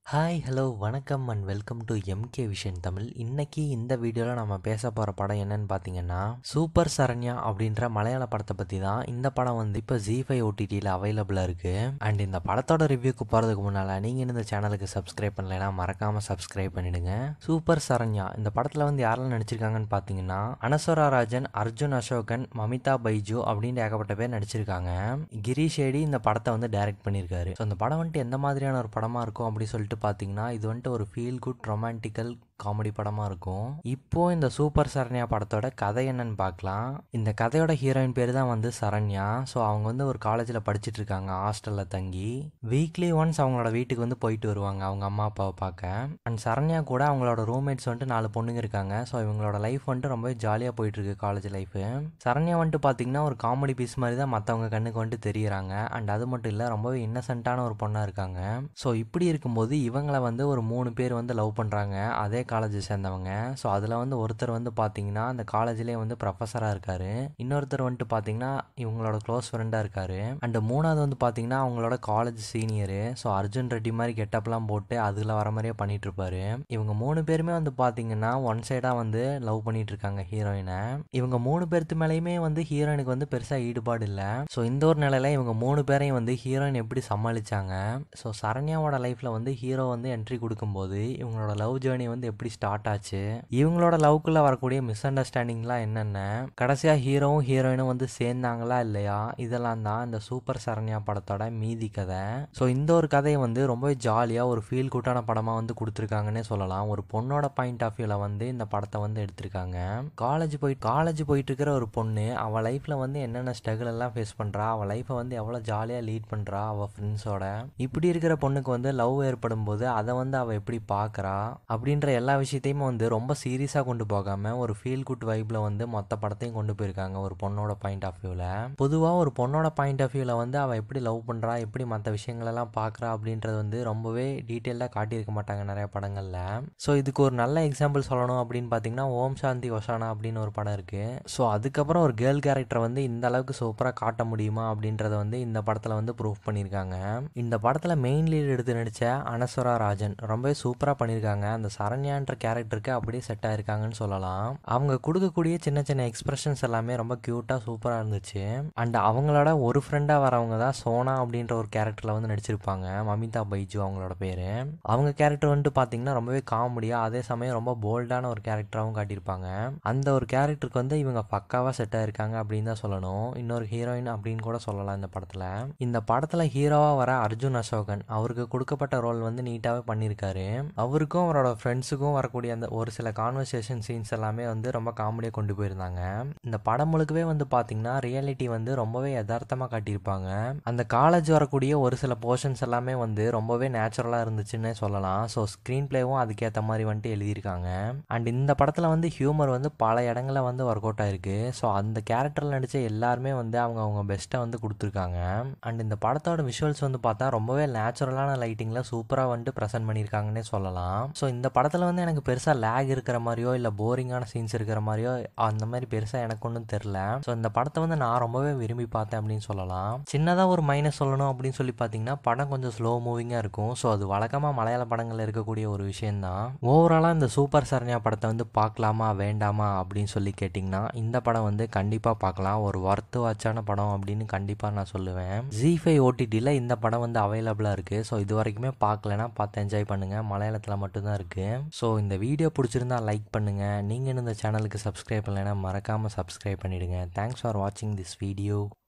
hi hello வணக்கம் and welcome to MK vision Tamil இன்னைக்கு இந்த வீடியோவில் நம்ம பேச போகிற படம் என்னன்னு பார்த்தீங்கன்னா சூப்பர் சரண்யா அப்படின்ற மலையாள படத்தை பற்றி தான் இந்த படம் வந்து இப்போ ஜி ஃபைவ் ஓடிடியில் அவைலபிளாக இருக்குது அண்ட் இந்த படத்தோட ரிவ்யூக்கு போகிறதுக்கு முன்னால் நீங்கள் இந்த சேனலுக்கு சப்ஸ்கிரைப் பண்ணலைன்னா மறக்காமல் சப்ஸ்கிரைப் பண்ணிடுங்க சூப்பர் சரண்யா இந்த படத்தில் வந்து யாரெல்லாம் நடிச்சிருக்காங்கன்னு பார்த்தீங்கன்னா அனஸ்வரா ராஜன் அர்ஜுன் அசோகன் மமிதா பைஜு அப்படின்னு ஏகப்பட்ட பேர் நடிச்சிருக்காங்க கிரீஷ் ஏடி இந்த படத்தை வந்து டைரக்ட் பண்ணியிருக்காரு ஸோ இந்த படம் வந்துட்டு எந்த மாதிரியான ஒரு படமாக இருக்கும் அப்படி சொல்லிட்டு பார்த்தீங்கன்னா இது வந்துட்டு ஒரு ஃபீல் குட் ரொமான்டிக்கல் காமெடி படமாக இருக்கும் இப்போ இந்த சூப்பர் சரண்யா படத்தோட கதை என்னன்னு பார்க்கலாம் இந்த கதையோட ஹீரோயின் பேர் தான் வந்து சரண்யா ஸோ அவங்க வந்து ஒரு காலேஜில் படிச்சுட்டு இருக்காங்க ஹாஸ்டலில் தங்கி வீக்லி ஒன்ஸ் அவங்களோட வீட்டுக்கு வந்து போயிட்டு வருவாங்க அவங்க அம்மா அப்பாவை பார்க்க அண்ட் சரண்யா கூட அவங்களோட ரூம்மேட்ஸ் வந்துட்டு நாலு பொண்ணுங்க இருக்காங்க ஸோ இவங்களோட லைஃப் வந்துட்டு ரொம்பவே ஜாலியாக போயிட்டு இருக்கு காலேஜ் லைஃபு சரண்யா வந்துட்டு பார்த்தீங்கன்னா ஒரு காமெடி பீஸ் மாதிரி தான் மற்றவங்க கண்ணுக்கு வந்துட்டு தெரியுறாங்க அண்ட் அது மட்டும் இல்லை ரொம்பவே இன்னசென்ட்டான ஒரு பொண்ணாக இருக்காங்க ஸோ இப்படி இருக்கும்போது இவங்களை வந்து ஒரு மூணு பேர் வந்து லவ் பண்ணுறாங்க அதே காலேஜ் சேர்ந்தவங்க ஸோ அதில் வந்து ஒருத்தர் வந்து பார்த்தீங்கன்னா அந்த காலேஜ்லேயே வந்து ப்ரொஃபஸராக இருக்காரு இன்னொருத்தர் வந்துட்டு பார்த்தீங்கன்னா இவங்களோட க்ளோஸ் ஃப்ரெண்டாக இருக்காரு அண்ட் மூணாவது வந்து பார்த்தீங்கன்னா அவங்களோட college senior so Arjun Reddy மாதிரி கெட்டப்லாம் போட்டு அதில் வர மாதிரியே பண்ணிட்டு இருப்பாரு இவங்க மூணு பேருமே வந்து பார்த்தீங்கன்னா ஒன் சைடாக வந்து லவ் பண்ணிட்டு இருக்காங்க ஹீரோயினை இவங்க மூணு பேர்த்து மேலேயுமே வந்து ஹீரோயினுக்கு வந்து பெருசாக ஈடுபாடு இல்லை ஸோ இந்த ஒரு நிலையில இவங்க மூணு பேரையும் வந்து ஹீரோயின் எப்படி சமாளிச்சாங்க ஸோ சரண்யாவோட லைஃப்பில் வந்து ஹீரோ வந்து என்ட்ரி கொடுக்கும்போது இவங்களோட லவ் ஜேர்னி வந்து எப்படி ஸ்டார்ட் ஆச்சு இவங்களோட லவ்க்குள்ளே வரக்கூடிய மிஸ் அண்டர்ஸ்டாண்டிங்லாம் என்னென்ன கடைசியாக ஹீரோவும் ஹீரோயினும் வந்து சேர்ந்தாங்களா இல்லையா இதெல்லாம் தான் இந்த சூப்பர் சரண்யா படத்தோட மீதி கதை ஸோ இந்த ஒரு கதையை வந்து ரொம்பவே ஜாலியாக ஒரு ஃபீல் குட்டான படமாக வந்து கொடுத்துருக்காங்கன்னே சொல்லலாம் ஒரு பொண்ணோட பாயிண்ட் ஆஃப் வியூவில் வந்து இந்த படத்தை வந்து எடுத்திருக்காங்க காலேஜ் போய் காலேஜ் போயிட்டு இருக்கிற ஒரு பொண்ணு அவள் லைஃப்பில் வந்து என்னென்ன ஸ்ட்ரகிள் எல்லாம் ஃபேஸ் பண்ணுறா அவள் லைஃப்பை வந்து எவ்வளோ ஜாலியாக லீட் பண்ணுறா அவள் ஃப்ரெண்ட்ஸோட இப்படி இருக்கிற பொண்ணுக்கு வந்து லவ் ஏற்படும் போது அதை வந்து அவள் எப்படி பார்க்குறா அப்படின்ற எல்லா விஷயத்தையுமே வந்து ரொம்ப சீரியஸாக கொண்டு போகாமல் ஒரு ஃபீல் குட் வைப்பில் வந்து மொத்த படத்தையும் கொண்டு போயிருக்காங்க ஒரு பொண்ணோட பாயிண்ட் ஆஃப் வியூவில் பொதுவாக ஒரு பொண்ணோட பாயிண்ட் ஆஃப் வியூவில் வந்து அவள் எப்படி லவ் பண்ணுறா எப்படி மற்ற விஷயங்களெல்லாம் பார்க்குறா அப்படின்றது வந்து ரொம்பவே டீட்டெயிலாக காட்டியிருக்க மாட்டாங்க நிறைய படங்களில் ஸோ இதுக்கு ஒரு நல்ல எக்ஸாம்பிள் சொல்லணும் அப்படின்னு பார்த்தீங்கன்னா ஓம் சாந்தி ஒசானா அப்படின்னு ஒரு படம் இருக்குது ஸோ அதுக்கப்புறம் ஒரு கேர்ள் கேரக்டரை வந்து இந்த அளவுக்கு சூப்பராக காட்ட முடியுமா அப்படின்றத வந்து இந்த படத்தில் வந்து ப்ரூவ் பண்ணியிருக்காங்க இந்த படத்தில் மெயின் லீட் எடுத்து நடித்த அனஸ்வரா ராஜன் ரொம்பவே சூப்பராக பண்ணியிருக்காங்க அந்த சரண்யான்ற கேரக்டருக்கு அப்படியே செட் ஆயிருக்காங்கன்னு சொல்லலாம் அவங்க கொடுக்கக்கூடிய சின்ன சின்ன எக்ஸ்பிரஷன்ஸ் எல்லாமே ரொம்ப க்யூட்டாக சூப்பராக இருந்துச்சு அண்ட் அவங்களோட ஒரு ஃப்ரெண்டாக வரவங்க தான் சோனா அப்படின்ற ஒரு கேரக்டரில் வந்து நடிச்சிருப்பாங்க மமிதா பைஜு அவங்களோட பேர் அவங்க கேரக்டர் வந்துட்டு பார்த்தீங்கன்னா ரொம்பவே காமெடியாக அதே சமயம் ரொம்ப போல்டான ஒரு கேரக்டராகவும் காட்டியிருப்பாங்க அந்த ஒரு கேரக்டருக்கு வந்து இவங்க பக்காவாக செட் ஆயிருக்காங்க அப்படின்னு தான் சொல்லணும் இன்னொரு ஹீரோயின் அப்படின்னு கூட சொல்லலாம் இந்த படத்தில் இந்த படத்தில் ஹீரோவாக வர அர்ஜுன் அசோகன் அவருக்கு கொடுக்கப்பட்ட ரோல் வந்து நீட்டாகவே பண்ணியிருக்காரு அவருக்கும் அவரோட ஃப்ரெண்ட்ஸுக்கும் வரக்கூடிய அந்த ஒரு சில கான்வர்சேஷன் சீன்ஸ் எல்லாமே வந்து ரொம்ப காமெடியாக கொண்டு போயிருந்தாங்க இந்த படம் முழுக்கவே வந்து பார்த்தீங்கன்னா ரியாலிட்டி வந்து ரொம்பவே யதார்த்தமாக காட்டியிருப்பாங்க அந்த காலேஜ் வரக்கூடிய ஒரு சில போர்ஷன்ஸ் எல்லாமே வந்து ரொம்பவே நேச்சுரலாக இருந்துச்சுன்னு சொல்லலாம் ஸோ ஸ்க்ரீன் பிளேவும் அதுக்கேற்ற மாதிரி வந்துட்டு எழுதியிருக்காங்க அண்ட் இந்த படத்தில் வந்து ஹியூமர் வந்து பல இடங்களில் வந்து ஒர்க் அவுட் ஆயிருக்கு ஸோ அந்த கேரக்டரில் நடித்த எல்லாருமே வந்து அவங்க அவங்க பெஸ்ட்டை வந்து கொடுத்துருக்காங்க அண்ட் இந்த படத்தோட விஷுவல்ஸ் வந்து பார்த்தா ரொம்பவே நேச்சுரலான லைட்டிங்கில் சூப்பராக வந்துட்டு ப்ரெசென்ட் பண்ணியிருக்காங்கன்னே சொல்லலாம் ஸோ இந்த படத்தில் வந்து எனக்கு பெருசாக லேக் இருக்கிற மாதிரியோ இல்லை போரிங்கான சீன்ஸ் இருக்கிற மாதிரியோ அந்த மாதிரி பெருசாக எனக்கு ஒன்றும் தெரில ஸோ இந்த படத்தை வந்து நான் ரொம்பவே விரும்பி பார்த்தேன் அப்படின்னு சொல்லலாம் சின்னதாக ஒரு மைனஸ் சொல்லணும் அப்படின்னு சொல்லி பார்த்தீங்கன்னா படம் கொஞ்சம் ஸ்லோ மூவிங்காக இருக்கும் ஸோ அது வழக்கமாக மலையாள படங்களில் இருக்கக்கூடிய ஒரு விஷயந்தான் ஓவராலாக இந்த சூப்பர் சரண்யா படத்தை வந்து பார்க்கலாமா வேண்டாமா அப்படின்னு சொல்லி கேட்டிங்கன்னா இந்த படம் வந்து கண்டிப்பாக பார்க்கலாம் ஒரு ஒர்த்து வாட்சான படம் அப்படின்னு கண்டிப்பாக நான் சொல்லுவேன் ஜி ஃபைவ் ஓடிடியில் இந்த படம் வந்து அவைலபிளாக இருக்குது ஸோ இது வரைக்குமே பார்க்கலனா பார்த்து என்ஜாய் பண்ணுங்கள் மலையாளத்தில் மட்டும்தான் இருக்குது ஸோ இந்த வீடியோ பிடிச்சிருந்தா லைக் பண்ணுங்கள் நீங்கள் இந்த சேனலுக்கு சப்ஸ்கிரைப் பண்ணலைன்னா மறக்காமல் சப்ஸ்கிரைப் பண்ணிவிடுங்க தேங்க்ஸ் ஃபார் வாட்சிங் திஸ் வீடியோ